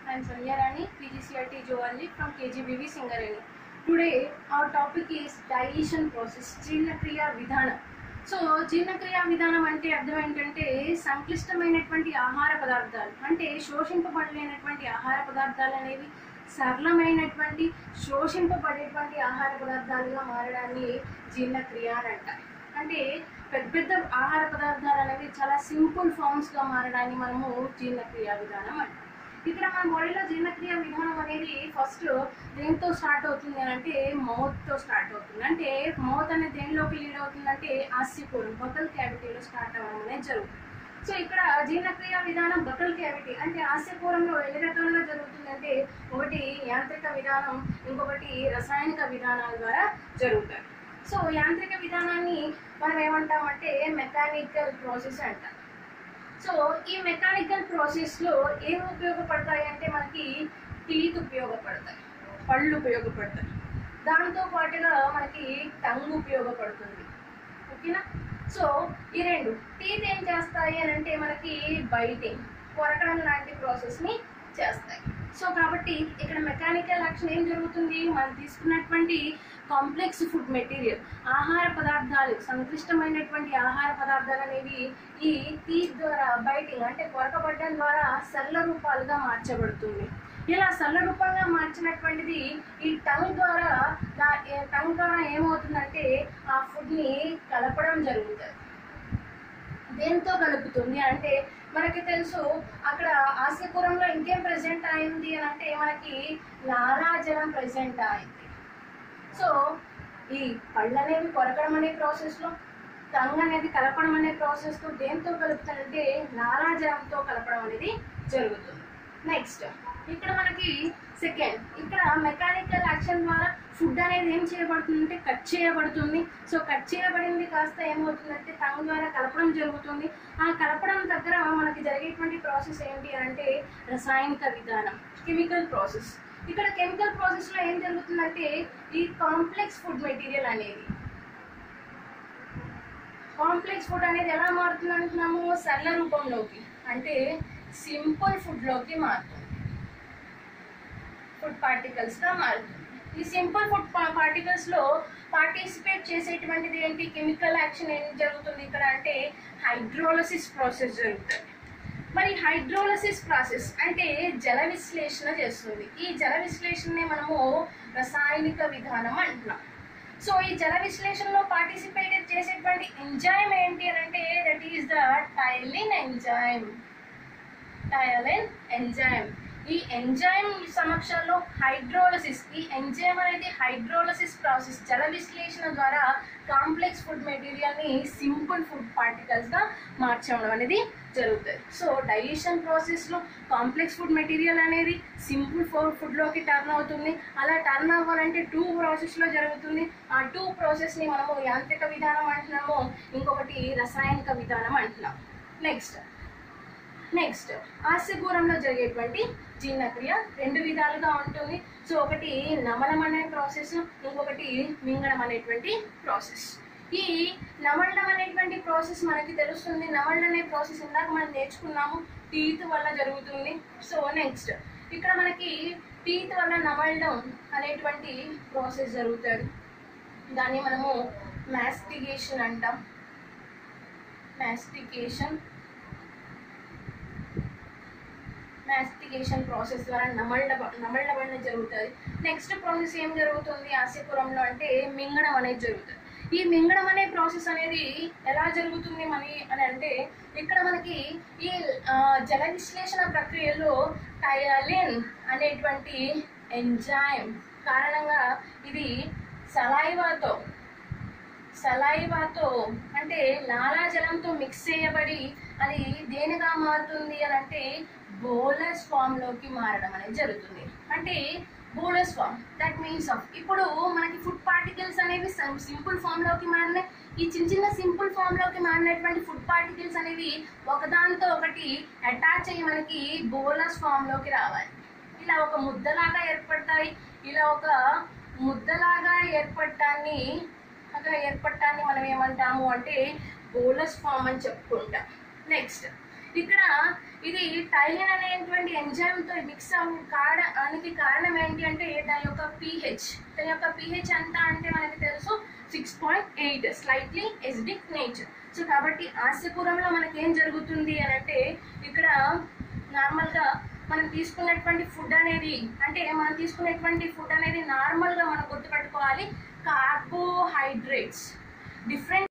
I'm Sonia Rani, PGCRT Zoology from KGBV Singareni. Today, our topic is digestion process, జీర్ణక్రియ విధానం so జీర్ణక్రియ విధానం అంటే అర్థం ఏంటంటే సంక్లిష్టమైనటువంటి ఆహార పదార్థాలు అంటే శోషింపబడలేనటువంటి ఆహార పదార్థాలు అనేవి సరళమైనటువంటి శోషింపబడేటువంటి ఆహార పదార్థాలుగా మారడాన్ని జీర్ణక్రియ అని అంటారు అంటే పెద్ద పెద్ద ఆహార పదార్థాలు అనేవి చాలా సింపుల్ ఫామ్స్గా మారడాన్ని మనము జీర్ణక్రియ విధానం అంటాం ఇక్కడ మన బాడీలో జీర్ణక్రియ విధానం అనేది ఫస్ట్ దేంతో స్టార్ట్ అవుతుంది అని అంటే మౌత్తో స్టార్ట్ అవుతుంది అంటే మౌత్ అనేది దేనిలోకి లీడ్ అవుతుందంటే ఆస్యపూరం బొటల్ క్యావిటీలో స్టార్ట్ అవ్వడం అనేది జరుగుతుంది సో ఇక్కడ జీర్ణక్రియ విధానం బొటల్ క్యావిటీ అంటే ఆస్యపూరంలో ఎన్ని రకాలుగా జరుగుతుంది అంటే ఒకటి యాంత్రిక విధానం ఇంకొకటి రసాయనిక విధానాల ద్వారా జరుగుతాయి సో యాంత్రిక విధానాన్ని మనం ఏమంటామంటే మెకానికల్ ప్రాసెస్ అంటాం సో ఈ మెకానికల్ ప్రాసెస్లో ఏమి ఉపయోగపడతాయి అంటే మనకి టీత్ ఉపయోగపడతాయి పళ్ళు ఉపయోగపడతాయి దాంతో పాటుగా మనకి టంగ్ ఉపయోగపడుతుంది ఓకేనా సో ఈ రెండు టీత్ ఏం చేస్తాయి అని అంటే మనకి బైటింగ్ కొరకడం లాంటి ప్రాసెస్ని చేస్తాయి సో కాబట్టి ఇక్కడ మెకానికల్ యాక్షన్ ఏం జరుగుతుంది మనం తీసుకున్నటువంటి కాంప్లెక్స్ ఫుడ్ మెటీరియల్ ఆహార పదార్థాలు సంక్లిష్టమైనటువంటి ఆహార పదార్థాలు అనేవి ఈ టీత్ ద్వారా బైటింగ్ అంటే కొరకబడ్డం ద్వారా సరళ రూపాలుగా మార్చబడుతుంది ఇలా సరళ రూపంగా మార్చినటువంటిది ఈ టంగ్ ద్వారా టంగ్ ద్వారా ఏమవుతుందంటే ఆ ఫుడ్ని కలపడం జరుగుతుంది దేంతో కలుపుతుంది అంటే మనకి తెలుసు అక్కడ ఆస్యపురంలో ఇంకేం ప్రెసెంట్ అయింది అని అంటే మనకి లాలాజలం ప్రెసెంట్ అయింది సో ఈ పళ్ళు అనేవి కొరకడం అనే ప్రాసెస్లో టంగ్ అనేది కలపడం అనే ప్రాసెస్తో దేంతో కలుపుతారంటే లాలాజలంతో కలపడం అనేది జరుగుతుంది నెక్స్ట్ ఇక్కడ మనకి సెకండ్ ఇక్కడ మెకానికల్ యాక్షన్ ద్వారా ఫుడ్ అనేది ఏం చేయబడుతుంది అంటే కట్ చేయబడుతుంది సో కట్ చేయబడింది కాస్త ఏమవుతుందంటే టంగ్ ద్వారా కలపడం జరుగుతుంది ఆ కలపడం దగ్గర మనకి జరిగేటువంటి ప్రాసెస్ ఏంటి అంటే రసాయనిక విధానం కెమికల్ ప్రాసెస్ ఇక్కడ కెమికల్ ప్రాసెస్లో ఏం జరుగుతుందంటే ఈ కాంప్లెక్స్ ఫుడ్ మెటీరియల్ అనేది కాంప్లెక్స్ ఫుడ్ అనేది ఎలా మారుతుంది అంటున్నాము సరళ రూపంలోకి అంటే సింపుల్ ఫుడ్లోకి మారుతుంది ఫుడ్ పార్టికల్స్గా మారుతుంది ఈ సింపుల్ ఫుడ్ పార్టికల్స్లో పార్టిసిపేట్ చేసేటువంటిది ఏంటి కెమికల్ యాక్షన్ ఏం జరుగుతుంది ఇక్కడ అంటే హైడ్రోలసిస్ ప్రాసెస్ జరుగుతుంది మరి హైడ్రోలసిస్ ప్రాసెస్ అంటే జల విశ్లేషణ చేస్తుంది ఈ జల విశ్లేషణనే మనము రసాయనిక విధానం అంటున్నాం సో ఈ జల విశ్లేషణలో పార్టిసిపేట్ చేసేటువంటి ఎంజైమ్ ఏంటి అని అంటే that is the ptyalin enzyme ptyalin enzyme ఈ ఎంజైమ్ సమక్షంలో హైడ్రోలసిస్ ఈ ఎంజైమ్ అనేది హైడ్రోలసిస్ ప్రాసెస్ జల విశ్లేషణ ద్వారా కాంప్లెక్స్ ఫుడ్ మెటీరియల్ని సింపుల్ ఫుడ్ పార్టికల్స్గా మార్చడం అనేది జరుగుతుంది సో డైజెషన్ ప్రాసెస్లో కాంప్లెక్స్ ఫుడ్ మెటీరియల్ అనేది సింపుల్ ఫుడ్ ఫుడ్లోకి టర్న్ అవుతుంది అలా టర్న్ అవ్వాలంటే టూ ప్రాసెస్లో జరుగుతుంది ఆ టూ ప్రాసెస్ని మనము యాంత్రిక విధానం అంటున్నాము ఇంకొకటి రసాయనిక విధానం అంటున్నాం నెక్స్ట్ నెక్స్ట్ ఆస్యగూరంలో జరిగేటువంటి జీర్ణక్రియ రెండు విధాలుగా ఉంటుంది సో ఒకటి నమలం అనే ప్రాసెస్ ఇంకొకటి మింగడం అనేటువంటి ప్రాసెస్ ఈ నమలడం అనేటువంటి ప్రాసెస్ మనకి తెలుస్తుంది నమలడం అనే ప్రాసెస్ ఇందాక మనం నేర్చుకున్నాము టీత్ వల్ల జరుగుతుంది సో నెక్స్ట్ ఇక్కడ మనకి టీత్ వల్ల నమలడం అనేటువంటి ప్రాసెస్ జరుగుతుంది దాన్ని మనము మ్యాస్టిగేషన్ అంటాం మ్యాస్టిగేషన్ మ్యాస్టిగేషన్ ప్రాసెస్ ద్వారా నమళ్ళ నమళ్ళబడిన జరుగుతుంది నెక్స్ట్ ప్రాసెస్ ఏం జరుగుతుంది ఆశయపురంలో అంటే మింగడం అనేది జరుగుతుంది ఈ మింగడం అనే ప్రాసెస్ అనేది ఎలా జరుగుతుంది మని అని అంటే ఇక్కడ మనకి ఈ జల విశ్లేషణ ప్రక్రియలో టయలిన్ అనేటువంటి ఎంజైమ్ కారణంగా ఇది సలైవాతో సలైవాతో అంటే లాలాజలంతో మిక్స్ చేయబడి అది దేనిగా మారుతుంది అని అంటే బోలస్ ఫామ్లోకి మారడం అనేది జరుగుతుంది అంటే bolus form that means of ఇప్పుడు మనకి ఫుడ్ పార్టికల్స్ అనేవి సింపుల్ ఫామ్లోకి మారినాయి ఈ చిన్న చిన్న సింపుల్ ఫామ్లోకి మారినటువంటి ఫుడ్ పార్టికల్స్ అనేవి ఒకదానితో ఒకటి అటాచ్ అయ్యి మనకి బోలస్ ఫామ్లోకి రావాలి ఇలా ఒక ముద్దలాగా ఏర్పడతాయి ఇలా ఒక ముద్దలాగా ఏర్పడటాన్ని అక్కడ ఏర్పడటాన్ని మనం ఏమంటాము అంటే బోలస్ ఫామ్ అని చెప్పుకుంటాం నెక్స్ట్ ఇక్కడ ఇది టైలిన్ అనేటువంటి ఎంజైమ్ తో మిక్స్ కావడానికి కారణం ఏంటి అంటే దాని యొక్క పిహెచ్ దాని యొక్క పిహెచ్ ఎంత అంటే మనకి తెలుసు six point eight slightly acidic nature so కాబట్టి ఆస్యపురంలో మనకి ఏం జరుగుతుంది అని అంటే ఇక్కడ నార్మల్గా మనం తీసుకున్నటువంటి ఫుడ్ అనేది అంటే మనం తీసుకునేటువంటి ఫుడ్ అనేది నార్మల్గా మనం గుర్తుపెట్టుకోవాలి కార్బోహైడ్రేట్స్ డిఫరెంట్